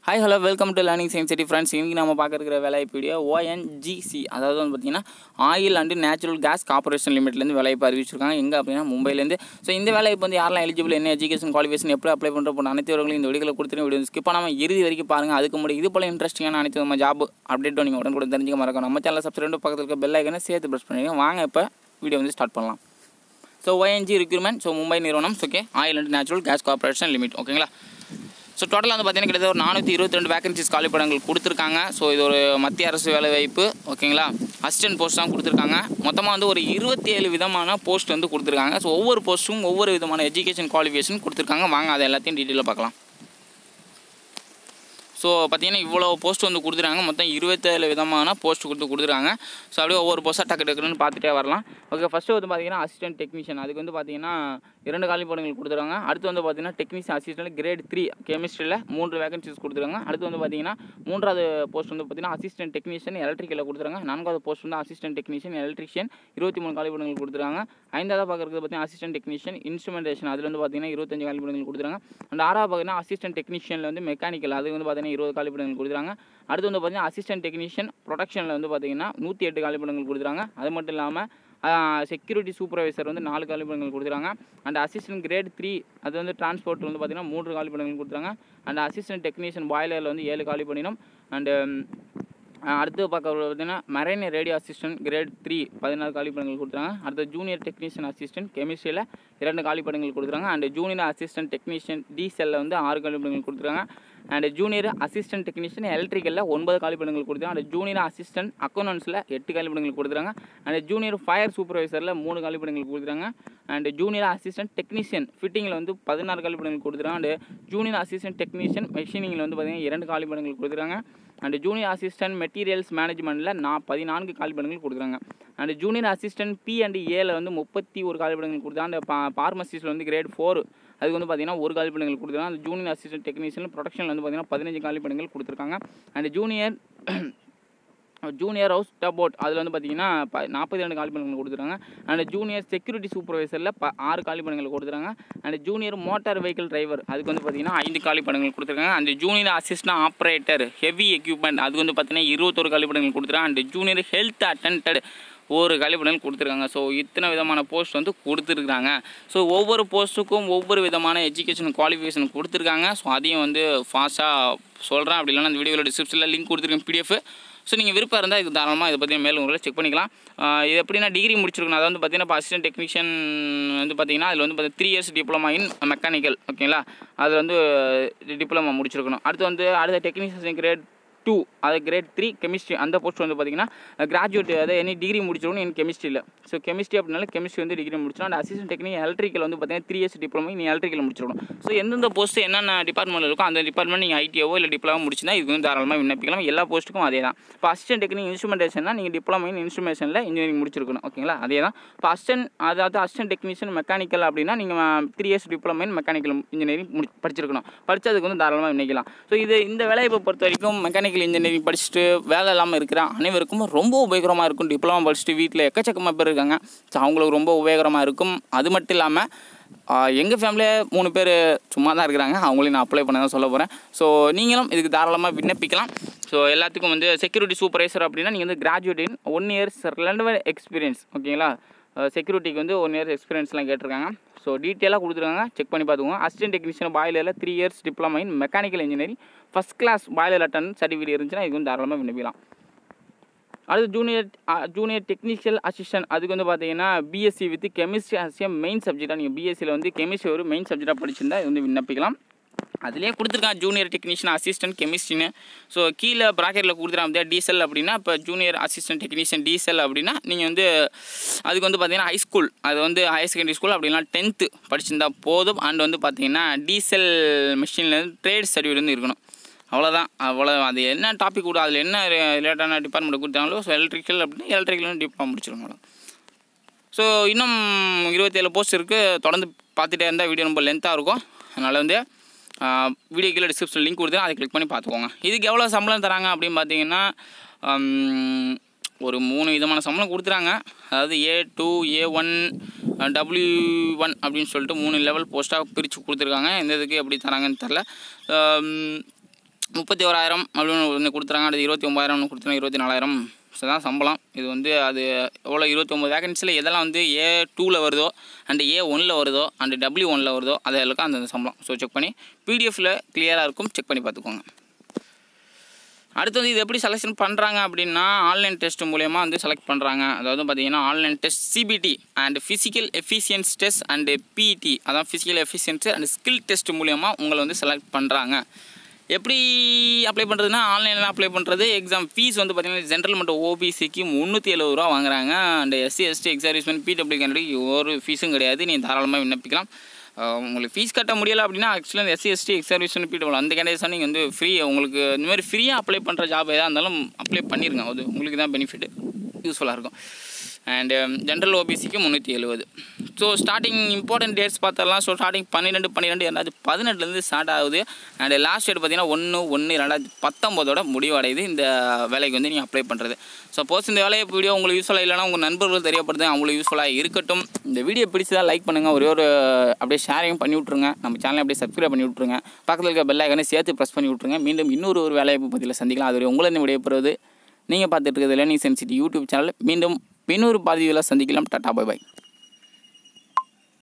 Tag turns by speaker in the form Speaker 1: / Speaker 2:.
Speaker 1: hi hello welcome to learning science city friends இன்றைக்கி நம்ம பார்க்குற வேலைவாய்ப்பு வீடியோ ஓஎன்ஜிசி அதாவது வந்து பார்த்திங்கன்னா oil and natural gas corporation லிமிட்லேருந்து வேலைவாய்ப்பு அறிவிச்சிருக்காங்க எங்கே அப்படின்னா மும்பைலேருந்து ஸோ இந்த வேலைவாய்ப்பு வந்து யாரெல்லாம் எலிஜிபிள் என்ன எஜுகேஷன் குவாலிஃபிகேஷன் எப்படி அப்ளை பண்ணுற போன அனைத்து வரவங்களும் இந்த வீடியோவில் கொடுத்துருங்க வீடியோ ஸ்கிப் பண்ணாமல் இறுதி வரைக்கும் பாருங்கள் அதுக்கு முன்னாடி இது போல இன்ட்ரெஸ்டிங்கான அனைத்து நம்ம ஜாப் அப்டேட்டும் நீங்கள் உடனே கூட தெரிஞ்சுக்க மறக்கும் நம்ம சேனல் சப்ஸ்கிரைப் பக்கத்தில் இருக்க பெல் ஐக்கனை சேர்த்து ப்ரெஸ் பண்ணிடுங்க வாங்க இப்போ வீடியோ வந்து ஸ்டார்ட் பண்ணலாம் so ONG recruitment so Mumbai நிறுவனம் okay oil and natural gas corporation limit ஓகேங்களா ஸோ டோட்டலாக வந்து பார்த்தீங்கன்னா கிட்டத்தட்ட ஒரு நானூற்றி இருபத்தி ரெண்டு வேகன்சிஸ் காலி படங்கள் கொடுத்துருக்காங்க ஸோ இது ஒரு மத்திய அரசு வேலை வாய்ப்பு ஓகேங்களா அசிஸ்டன்ட் போஸ்ட் தான் கொடுத்துருக்காங்க மொத்தமாக வந்து ஒரு இருபத்தி ஏழு விதமான போஸ்ட் வந்து கொடுத்துருக்காங்க ஸோ ஒவ்வொரு போஸ்ட்டும் ஒவ்வொரு விதமான எஜுகேஷன் குவாலிஃபிகேஷன் கொடுத்துருக்காங்க வாங்க அதை எல்லாத்தையும் டீட்டெயிலாக பார்க்கலாம் ஸோ பார்த்தீங்கன்னா இவ்வளோ போஸ்ட் வந்து கொடுத்துருக்காங்க மொத்தம் இருபத்தேழு விதமான போஸ்ட் கொடுத்து கொடுத்துருக்காங்க ஸோ அப்படியே ஒவ்வொரு போஸ்ட்டாக டக்கு டக்குன்னு பார்த்துட்டே வரலாம் ஓகே ஃபஸ்ட்டு வந்து பார்த்தீங்கன்னா அசிஸ்டன்ட் டெக்னீஷியன் அதுக்கு வந்து பார்த்தீங்கன்னா இரண்டு காலி படங்கள் கொடுத்துருக்காங்க அடுத்து வந்து பார்த்தீங்கன்னா டெக்னீஷியன் அசிஸ்டன்ட் கிரேட் த்ரீ கெமிஸ்ட்ரியில் மூன்று வேகன்சிஸ் கொடுத்துருக்காங்க அடுத்து வந்து பார்த்தீங்கன்னா மூன்றாவது போஸ்ட் வந்து பார்த்தீங்கன்னா அசிஸ்டன்ட் டெக்னீஷியன் எலக்ட்ரிக்கலில் கொடுத்துருக்காங்க நான்காவது போஸ்ட் வந்து அசிஸ்டன்ட் டெக்னீஷியன் எலக்ட்ரிஷியன் இருபத்தி மூணு காலி படங்கள் கொடுத்துருக்காங்க ஐந்தாவது பார்க்குறது பார்த்தீங்கன்னா அசிஸ்டன்ட் டெக்னீஷியன் இன்ஸ்ட்ருமெண்டேஷன் அதில் வந்து பார்த்தீங்கன்னா இருபத்தஞ்சு காலி படங்கள் கொடுத்துருக்காங்க அண்ட் ஆறாவது பார்த்தீங்கன்னா அசிஸ்டன்ட் டெக்னீஷியனில் வந்து மெக்கானிக்கல் அது வந்து பார்த்தீங்கன்னா இருபது காலி படங்கள் கொடுத்துருக்காங்க அடுத்து வந்து பார்த்தீங்கன்னா அசிஸ்டன்ட் டெக்னீஷியன் ப்ரொடக்ஷனில் வந்து பார்த்தீங்கன்னா நூற்றி எட்டு காலி படங்கள் கொடுத்துருக்காங்க அது மட்டும் இல்லாமல் செக்யூரிட்டி சூப்பர்வைசர் வந்து நாலு காலிப்படங்கள் கொடுத்துருக்காங்க அண்ட் அசிஸ்டன்ட் கிரேட் த்ரீ அது வந்து டிரான்ஸ்போர்ட் வந்து பார்த்திங்கன்னா மூன்று காலிப்படங்கள் கொடுத்துருக்காங்க அண்ட் அசிஸ்டன்ட் டெக்னீஷியன் பாய்லரில் வந்து ஏழு காலிப்படினம் அண்டு அடுத்து பார்க்க பார்த்தீங்கன்னா marine radio assistant grade three பதினாறு காலிப்படங்கள் கொடுத்துருக்காங்க அடுத்து ஜூனியர் டெக்னீஷியன் அசிஸ்டன்ட் கெமிஸ்ட்ரியில் இரண்டு காலிப்படங்கள் கொடுத்துருக்காங்க அண்ட் ஜூனியர் அசிஸ்டன்ட் டெக்னீஷியன் டிசெல்லில் வந்து ஆறு காலிப்படங்கள் கொடுத்துருக்காங்க அண்ட் ஜூனியர் அசிஸ்டன்ட் டெக்னீஷியன் எலக்ட்ரிக்கலில் ஒன்பது காலிப்படங்கள் கொடுத்துருக்காங்க அண்ட் ஜூனியர் அசிஸ்டன்ட் அக்கௌண்டன்ஸில் எட்டு காலிப்படங்கள் கொடுத்துருக்காங்க அண்ட் ஜூனியர் ஃபயர் சூப்பர்வைசரில் மூணு காலிப்படங்கள் கொடுத்துருக்காங்க அண்ட் ஜூனியர் அசிஸ்டன்ட் டெக்னீஷியன் ஃபிட்டிங்கில் வந்து பதினாறு காலிப்படங்கள் கொடுத்துருக்காங்க அண்ட் ஜூனியர் அசிஸ்டன்ட் டெக்னீஷியன் மெஷினிங்கில் வந்து பார்த்திங்கன்னா இரண்டு காலிப்படங்கள் கொடுத்துருக்காங்க அண்ட் ஜூனியர் அசிஸ்டன்ட் மெட்டீரியல்ஸ் மேனேஜ்மெண்ட்டில் நான் பதினான்கு காலிப்படங்கள் கொடுக்குறாங்க and junior assistant P and ஏல வந்து முப்பத்தி ஒரு காலிப்படங்கள் கொடுத்தாங்க அந்த பா பார்மசிஸ்டில் வந்து கிரேட் ஃபோர் அதுக்கு வந்து பார்த்தீங்கன்னா ஒரு காலிப்படங்கள் கொடுத்துருக்காங்க அந்த ஜூனியர் அசிஸ்டன்ட் டெக்னீஷியன் ப்ரொடக்ஷனில் வந்து பார்த்தீங்கன்னா பதினஞ்சு காலிப்படங்கள் கொடுத்துருக்காங்க அண்ட் ஜூனியர் ஜூனியர் ஹவுஸ் டபோட் அதில் வந்து பார்த்தீங்கன்னா ப நாற்பத்தி ரெண்டு காலிப்படங்கள் கொடுத்துருக்காங்க அண்ட் ஜூனியர் செக்யூரிட்டி சூப்பர்வைசரில் ப ஆறு காலிப்படங்கள் கொடுத்துருக்காங்க and junior motor vehicle driver அதுக்கு வந்து பார்த்தீங்கன்னா ஐந்து காலிப்படங்கள் கொடுத்துருக்காங்க and junior assistant operator heavy equipment அதுக்கு வந்து பார்த்தீங்கன்னா இருபத்தொரு காலிப்படங்கள் கொடுத்துருக்காங்க அண்ட் ஜூனியர் ஹெல்த் அட்டன்டட் ஒரு காலிப்படங்கள் கொடுத்துருக்காங்க ஸோ இத்தனை விதமான போஸ்ட் வந்து கொடுத்துருக்காங்க ஸோ ஒவ்வொரு போஸ்ட்டுக்கும் ஒவ்வொரு விதமான எஜுகேஷன் குவாலிஃபிகேஷன் கொடுத்துருக்காங்க ஸோ அதையும் வந்து ஃபாஸ்ட்டாக சொல்கிறேன் அப்படி இல்லைனா அந்த வீடியோவில் டிஸ்கிரிப்ஷனில் லிங்க் கொடுத்துருக்கேன் பிடிஎஃப் ஸோ நீங்கள் விருப்பம் இருந்தால் இது தாராளமாக இதை பற்றி மேலும் உங்களை செக் பண்ணிக்கலாம் இது எப்படின்னா டிகிரி முடிச்சிருக்கணும் அதாவது வந்து பார்த்தீங்கன்னா இப்போ அசிஸ்டன்ட் டெக்னீஷியன் வந்து பார்த்தீங்கன்னா அதில் வந்து பார்த்தீங்கன்னா three years diploma in mechanical ஓகேங்களா அது வந்து டிப்ளமா முடிச்சிருக்கணும் அடுத்து வந்து அடுத்த டெக்னீஷியன் கிரேட் டூ அது கிரேட் த்ரீ கெமிஸ்ட்ரி அந்த போஸ்ட் வந்து பார்த்தீங்கன்னா கிராஜுவேட் அதாவது எனி டிகிரி முடிச்சிடணும் என் கெமிஸ்ட்ரியில் ஸோ கெமிஸ்ட்ரி அப்படினால கெமிஸ்ட்ரி வந்து டிகிரி முடிச்சிடும் அண்ட் அசிஸ்டன்ட் டெக்னிக் எலக்ட்ரிக்கல் வந்து பார்த்தீங்கன்னா த்ரீ இயர்ஸ் டிப்ளமோ நீ எலக்ட்ரிக்கல் முடிச்சிடணும் ஸோ எந்தெந்த போஸ்ட் என்னென்ன டிபார்ட்மெண்ட்டில் இருக்கோ அந்த டிபார்ட்மெண்ட் நீங்கள் ஐடிஓ இல்லை டிப்ளமோ முடிச்சுனா இது வந்து தாராளமாக விண்ணப்பிக்கலாம் எல்லா போஸ்ட்டுக்கும் அதே தான் இப்போ அசிஸ்டன்ட் டெக்னிக் இன்ஸ்ட்ருமெண்டேஷன்னா நீங்கள் டிப்ளமோ இன் இன்ஸ்ட்ருமேஷனில் இன்ஜினியரிங் முடிச்சிருக்கணும் ஓகேங்களா அதே தான் இப்போ அசிஸ்டன்ட் அதாவது அசிஸ்டன்ட் டெக்னீஷியன் மெக்கானிக்கல் அப்படின்னா நீங்கள் three years diploma in mechanical engineering முடி படிச்சிருக்கணும் படித்ததுக்கு வந்து தாராளமாக விண்ணப்பிக்கலாம் ஸோ இது இந்த வேலையை பொறுத்த வரைக்கும் மெக்கானிக்கல் இன்ஜினியரிங் படிச்சுட்டு வேலை இல்லாமல் இருக்கிற அனைவருக்கும் ரொம்ப உபயோகரமாக இருக்கும் டிப்ளமா படிச்சுட்டு வீட்டில் எக்கச்சக்கமாக பேர் இருக்காங்க ஸோ அவங்களுக்கு ரொம்ப உபயோகரமாக இருக்கும் அது மட்டும் இல்லாமல் எங்கள் ஃபேமிலியே மூணு பேர் சும்மா தான் இருக்கிறாங்க அவங்களையும் நான் அப்ளை பண்ண தான் சொல்ல போகிறேன் ஸோ நீங்களும் இதுக்கு தாராளமாக விண்ணப்பிக்கலாம் ஸோ எல்லாத்துக்கும் வந்து செக்யூரிட்டி சூப்பர்வைசர் அப்படின்னா நீங்கள் வந்து graduate in one years relevant experience ஓகேங்களா செக்யூரிட்டிக்கு வந்து ஒன் இயர்ஸ் எக்ஸ்பீரியன்ஸ்லாம் கேட்டிருக்காங்க ஸோ டீட்டெயிலாக கொடுத்துருக்காங்க செக் பண்ணி பார்த்துக்கோங்க அசிஸ்டன்ட் டெக்னீஷியன் பாய்லரில் three years diploma in mechanical engineering first class boiler அட்டன் சர்டிஃபிகேட் இருந்துச்சுன்னா இது வந்து தாராளமாக விண்ணப்பிக்கலாம் அடுத்து ஜூனியர் ஜூனியர் டெக்னிக்கல் அசிஸ்டன்ட் அதுக்கு வந்து பார்த்தீங்கன்னா பிஎஸ்சி வித் கெமிஸ்ட்ரி அசியம் மெயின் சப்ஜெக்டாக நீங்கள் பிஎஸ்சியில் வந்து கெமிஸ்ட்ரி ஒரு மெயின் சப்ஜெக்டாக படிச்சிருந்தா இது வந்து விண்ணப்பிக்கலாம் அதிலே கொடுத்துருக்கான் ஜூனியர் டெக்னீஷியன் அசிஸ்டன்ட் கெமிஸ்ட்ரின்னு ஸோ கீழே ப்ராக்கெட்டில் கொடுத்துருக்காங்க டீசல் அப்படின்னா இப்போ ஜூனியர் அசிஸ்டன்ட் டெக்னீஷியன் டீசல் அப்படின்னா நீங்கள் வந்து அதுக்கு வந்து பார்த்தீங்கன்னா ஹை ஸ்கூல் அது வந்து ஹையர் செகண்டரி ஸ்கூல் அப்படின்னா டென்த்து படிச்சிருந்தா போதும் அண்ட் வந்து பார்த்தீங்கன்னா டீசல் மிஷின்லேருந்து ட்ரேட் சர்டிஃபிகேட் வந்து இருக்கணும் அவ்வளோதான் அவ்வளோ அது என்ன டாபிக் கூட அதில் என்ன ரிலேட்டான டிபார்ட்மெண்ட் கொடுத்தாங்களோ ஸோ எலக்ட்ரிக்கல் அப்படின்னா எலக்ட்ரிக்கல் டிப்ளமா முடிச்சிருக்கணும் ஸோ இன்னும் இருபத்தேழு போஸ்ட் இருக்குது தொடர்ந்து பார்த்துட்டே இருந்தால் வீடியோ ரொம்ப லென்த்தாக இருக்கும் அதனால் வந்து வீடியோ கீழே டிஸ்கிரிப்ஷன் லிங்க் கொடுத்து அதை கிளிக் பண்ணி பார்த்துக்கோங்க இதுக்கு எவ்வளோ சம்பளம் தராங்க அப்படின்னு பார்த்தீங்கன்னா ஒரு மூணு விதமான சம்பளம் கொடுத்துறாங்க அதாவது A two A one W one அப்படின்னு சொல்லிட்டு மூணு லெவல் போஸ்ட்டாக பிரித்து கொடுத்துருக்காங்க எந்த இதுக்கு எப்படி தராங்கன்னு தெரில முப்பத்தி ஓராயிரம் அப்படின்னு ஒன்று கொடுத்துறாங்க அடுத்து இருபத்தி ஒம்பதாயிரம் ஒன்று கொடுத்துறாங்க இருபத்தி நாலாயிரம் ஸோ தான் சம்பளம் இது வந்து அது எவ்வளோ இருபத்தொம்பது வேகன்சியில் எதெல்லாம் வந்து ஏ டூவில் வருதோ அண்டு ஏ ஒனில் வருதோ அண்டு டபிள்யூ ஒனில் வருதோ அதெல்லாம் அந்தந்த சம்பளம் ஸோ செக் பண்ணி பிடிஎஃப்பில் கிளியராக இருக்கும் செக் பண்ணி பார்த்துக்கோங்க அடுத்து வந்து இது எப்படி செலெக்ஷன் பண்ணுறாங்க அப்படின்னா ஆன்லைன் டெஸ்ட் மூலயமா வந்து செலக்ட் பண்ணுறாங்க அதாவது பார்த்தீங்கன்னா online test CBT and physical efficiency test and PET அதான் physical efficiency and skill test மூலயமா உங்களை வந்து செலக்ட் பண்ணுறாங்க எப்படி அப்ளை பண்ணுறதுன்னா ஆன்லைனில் அப்ளை பண்ணுறது எக்ஸாம் ஃபீஸ் வந்து பார்த்தீங்கன்னா ஜென்ரல் மற்றும் ஓபிசிக்கு முந்நூற்றி எழுபது ரூபா வாங்குறாங்க அண்ட் எஸ்சி எஸ்டி எக்ஸாரிஸ்மெண்ட் பிடபிள்யூ கேண்டிடேட் ஒரு ஃபீஸும் கிடையாது நீங்கள் தாராளமாக விண்ணப்பிக்கலாம் அஹ் உங்களுக்கு ஃபீஸ் கட்ட முடியல அப்படின்னா ஆக்சுவலாக இந்த எஸ்சி எஸ்டி எக்ஸர்விஷன் பிடபிள் அந்த கேண்டிடேட்ஸ் நீங்கள் வந்து ஃப்ரீ உங்களுக்கு இந்த மாதிரி ஃப்ரீயாக அப்ளை பண்ணுற ஜாப் எதாக இருந்தாலும் அப்ளை பண்ணிடுங்க அது உங்களுக்கு தான் பெனிஃபிட் யூஸ்ஃபுல்லாக இருக்கும் அண்டு ஜென்ரல் ஓபிசிக்கு முந்நூற்றி எழுபது ஸோ ஸ்டார்டிங் இம்பார்ட்டன்ட் டேட்ஸ் பார்த்தரலாம் ஸோ ஸ்டார்டிங் பன்னிரெண்டு பன்னிரெண்டு ரெண்டாயிரத்தி பதினெட்டுலேருந்து ஸ்டார்ட் ஆகுது அண்ட் லாஸ்ட் டேட் பார்த்தீங்கன்னா ஒன்று ஒன்று ரெண்டாயிரத்தி பத்தொம்போதோட முடிவடையுது இந்த வேலைக்கு வந்து நீங்கள் அப்ளை பண்ணுறது சப்போஸ் இந்த வேலையை வீடியோ உங்களுக்கு யூஸ்ஃபுல்லாக இல்லைனா உங்கள் நண்பர்கள் தெரியப்படுது அவங்களுக்கு யூஸ்ஃபுல்லாக இருக்கட்டும் இந்த வீடியோ பிடிச்சதா லைக் பண்ணுங்கள் ஒரே ஒரு அப்படியே ஷேரிங் பண்ணி விட்ருங்க நம்ம சேனலை அப்படியே சப்ஸ்கிரைப் பண்ணி விட்ருங்க பக்கத்தில் இருக்க பெல் ஐக்கனை சேர்த்து ப்ரெஸ் பண்ணி விட்ருங்க மீண்டும் இன்னொரு ஒரு வேலையை பற்றியில் சந்திக்கலாம் அது உங்களை விடைபெறுவது நீங்கள் பார்த்துட்டு இருக்கிறது லேர்னிங் சென்சிட்டி யூடியூப் சேனல் மீண்டும் இன்னொரு பாதியில் சந்திக்கலாம் டாட்டா பை பாய்